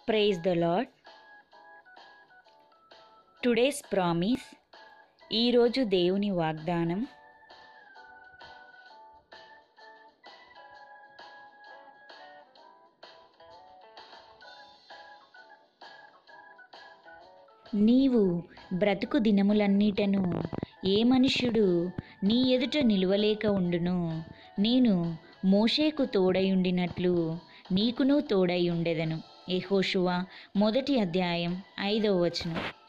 praise the lord today's promise ఈరోజు దేవుని వాగ్దానం నీవు బ్రతుకు దినములన్నిటను ఏ మనుష్యుడు నీ ఎదుట నిలువలేక ఉండును నేను మోషేకు తోడయుండినట్లు నీకును తోడై ఉండెదను యెహోషువ మొదటి అధ్యాయం ఐదవ వచనం